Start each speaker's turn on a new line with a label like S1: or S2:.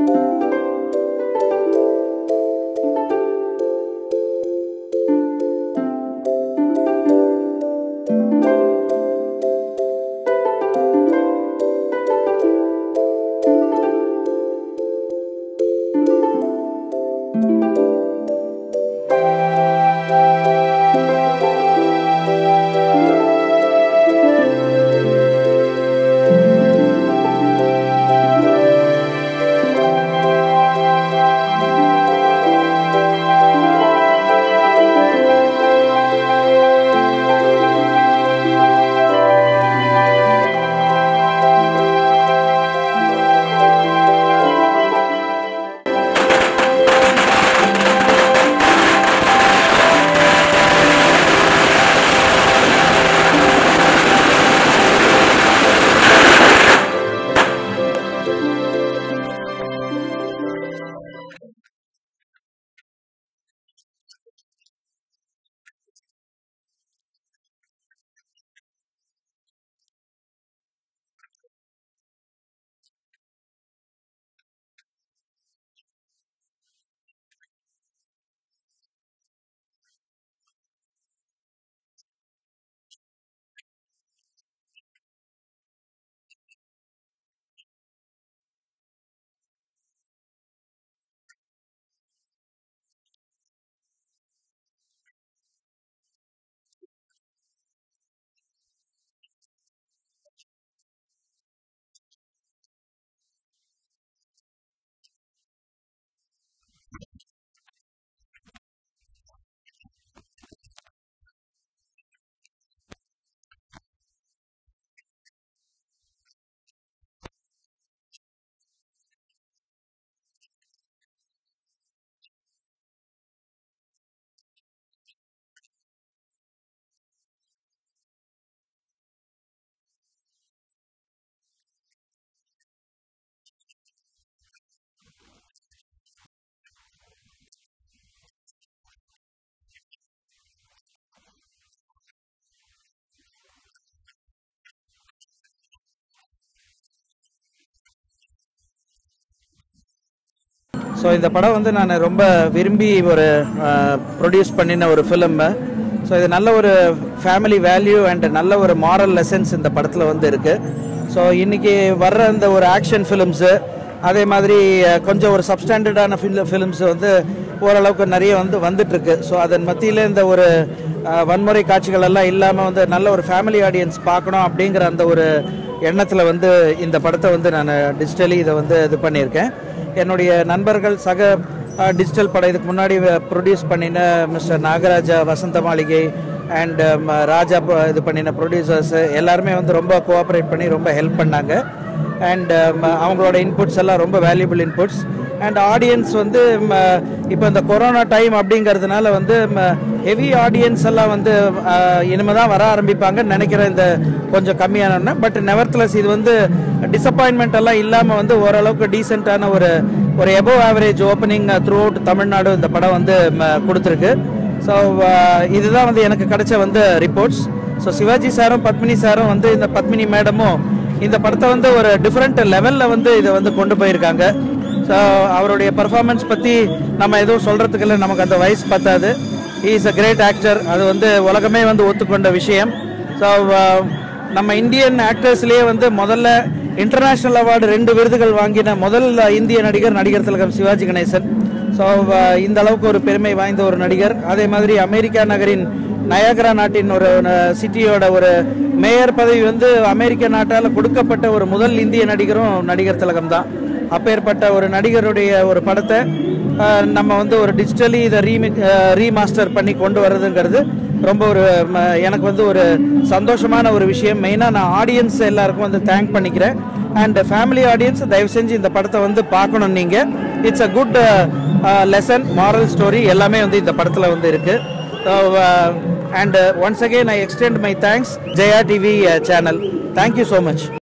S1: so இந்த படம் வந்து நான் ரொம்ப விரும்பி ஒரு ப்ரொடியூஸ் பண்ணின ஒரு ஃபிலிம் ஸோ இது நல்ல ஒரு ஃபேமிலி வேல்யூ அண்ட் நல்ல ஒரு மாரல் லெசன்ஸ் இந்த படத்தில் வந்து இருக்குது ஸோ இன்னைக்கு வர்ற அந்த ஒரு ஆக்ஷன் ஃபிலிம்ஸு அதே மாதிரி அஹ், கொஞ்சம் ஒரு சப்ஸ்டாண்டர்டான ஃபில் ஃபிலிம்ஸ் வந்து ஓரளவுக்கு நிறைய வந்து வந்துட்டுருக்கு ஸோ அதன் மத்தியில் இந்த ஒரு அஹ், வன்முறை காட்சிகள் எல்லாம் இல்லாமல் வந்து நல்ல ஒரு ஃபேமிலி ஆடியன்ஸ் பார்க்கணும் அப்படிங்கிற அந்த ஒரு எண்ணத்தில் வந்து இந்த படத்தை வந்து நான் டிஜிட்டலி இதை வந்து இது பண்ணியிருக்கேன் என்னுடைய நண்பர்கள் சக டிஜிட்டல் படம் இதுக்கு முன்னாடி ப்ரொடியூஸ் பண்ணின மிஸ்டர் நாகராஜா வசந்த மாளிகை அண்ட் ராஜா ப- இது பண்ணின ப்ரொடியூசர்ஸ் எல்லாருமே வந்து ரொம்ப கோஆப்ரேட் பண்ணி ரொம்ப ஹெல்ப் பண்ணாங்க அண்ட் அவங்களோட இன்புட்ஸ் எல்லாம் ரொம்ப வேல்யூபிள் இன்புட்ஸ் அண்ட் ஆடியன்ஸ் வந்து இப்போ இந்த கொரோனா டைம் அப்படிங்கிறதுனால வந்து ஹெவி ஆடியன்ஸ் எல்லாம் வந்து இனிமே தான் வர ஆரம்பிப்பாங்கன்னு நினைக்கிறேன் இந்த கொஞ்சம் கம்மியான பட் நெவர்த்லெஸ் இது வந்து டிசப்பாயின்மெண்ட் எல்லாம் இல்லாமல் வந்து ஓரளவுக்கு டீசெண்டான ஒரு ஒரு above average opening throughout Tamil Nadu இந்த படம் வந்து ம, கொடுத்துருக்கு ஸோ இதுதான் வந்து எனக்கு கிடைச்ச வந்து ரிப்போர்ட்ஸ் ஸோ சிவாஜி சாரும் பத்மினி சாரும் வந்து இந்த பத்மினி மேடமும் இந்த படத்தை வந்து ஒரு டிஃப்ரெண்ட் லெவலில் வந்து இதை வந்து கொண்டு போயிருக்காங்க ஸோ அவருடைய பர்ஃபார்மன்ஸ் பற்றி நம்ம எதுவும் சொல்கிறதுக்கு இல்லை நமக்கு அந்த வயசு பத்தாது இஸ் அ கிரேட் ஆக்டர் அது வந்து உலகமே வந்து ஒத்துக்கொண்ட விஷயம் ஸோ நம்ம இந்தியன் ஆக்டர்ஸ்லேயே வந்து முதல்ல இன்டர்நேஷ்னல் அவார்டு ரெண்டு விருதுகள் வாங்கின முதல் இந்திய நடிகர் நடிகர் திலகம் சிவாஜி கணேசன் ஸோ இந்த அளவுக்கு ஒரு பெருமை வாய்ந்த ஒரு நடிகர் அதே மாதிரி அமெரிக்கா நகரின் நயாகரா நாட்டின் ஒரு சிட்டியோட ஒரு மேயர் பதவி வந்து அமெரிக்க நாட்டால் கொடுக்கப்பட்ட ஒரு முதல் இந்திய நடிகரும் நடிகர் திலகம் தான் அப்பேற்பட்ட ஒரு நடிகருடைய ஒரு படத்தை அஹ், நம்ம வந்து ஒரு டிஜிட்டலி இதை ரீமி ரீமாஸ்டர் பண்ணி கொண்டு வர்றதுங்கிறது ரொம்ப ஒரு ம, எனக்கு வந்து ஒரு சந்தோஷமான ஒரு விஷயம் மெயினாக நான் ஆடியன்ஸ் எல்லாருக்கும் வந்து தேங்க் பண்ணிக்கிறேன் அண்ட் ஃபேமிலி ஆடியன்ஸ் தயவு செஞ்சு இந்த படத்தை வந்து பார்க்கணும் நீங்கள் it's a good lesson moral story எல்லாமே வந்து இந்த படத்தில் வந்து இருக்குது and once again I extend my thanks Jaya TV channel thank you so much